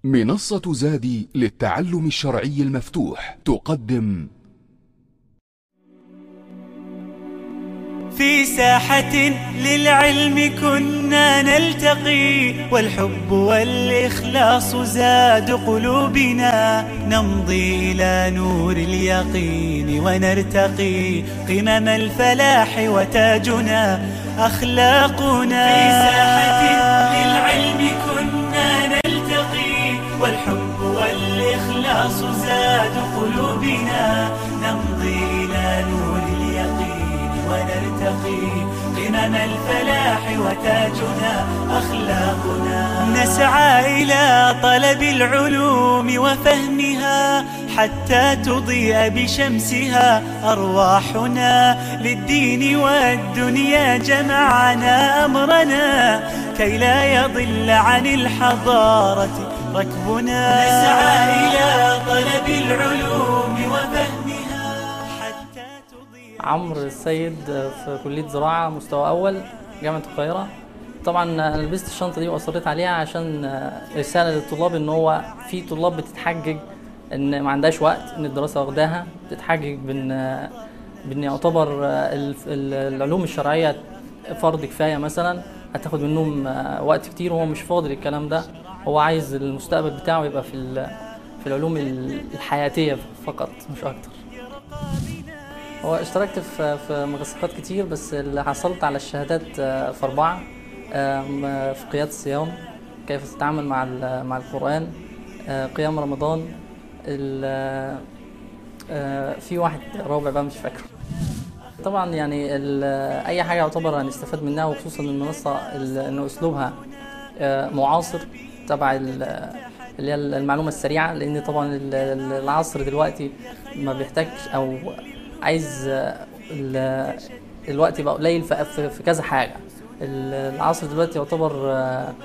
منصة زادي للتعلم الشرعي المفتوح تقدم في ساحة للعلم كنا نلتقي والحب والإخلاص زاد قلوبنا نمضي إلى نور اليقين ونرتقي قمم الفلاح وتاجنا أخلاقنا في ساحة للعلم كنا نلتقي والحب والإخلاص زاد قلوبنا نمضي إلى نور اليقين ونرتقي قمم الفلاح وتاجنا أخلاقنا نسعى إلى طلب العلوم وفهمها حتى تضيء بشمسها أرواحنا للدين والدنيا جمعنا أمرنا كي لا يضل عن الحضارة ركبنا نسعى إلى طلب العلوم وفهمها حتى تضيء عمرو السيد في كلية زراعة مستوى أول جامعة القاهرة طبعا أنا لبست الشنطة دي وأصريت عليها عشان رسالة للطلاب إن هو في طلاب بتتحجج إن ما عندهاش وقت إن الدراسة واخداها بتتحجج بإن بإن يعتبر ال- ال- العلوم الشرعية فرض كفاية مثلا هتاخد منهم وقت كتير وهو مش فاضي للكلام ده هو عايز المستقبل بتاعه يبقى في ال- في العلوم الحياتية فقط مش أكتر هو اشتركت في في مسابقات كتير بس اللي حصلت على الشهادات آه، في أربعة آم، في قيادة الصيام كيف تتعامل مع ال- مع القرآن آه، قيام رمضان ال- آه، في واحد رابع بقى مش فاكره طبعا يعني ال- أي حاجة يعتبر هنستفاد منها وخصوصا المنصة ال- إنه أسلوبها آه، معاصر تبع ال- اللي هي المعلومة السريعة لأن طبعا ال- ال- العصر دلوقتي ما بيحتاجش أو عايز آه، ال- الوقت يبقى قليل في- في في كذا حاجة ال- العصر دلوقتي يعتبر آه،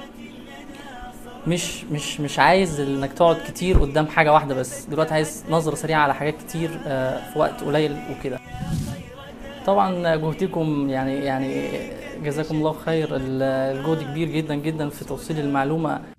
مش مش مش عايز انك تقعد كتير قدام حاجة واحدة بس دلوقتي عايز نظرة سريعة على حاجات كتير آه، في وقت قليل وكده طبعا جهدكم يعني يعني جزاكم الله خير ال- الجهد كبير جدا جدا في توصيل المعلومة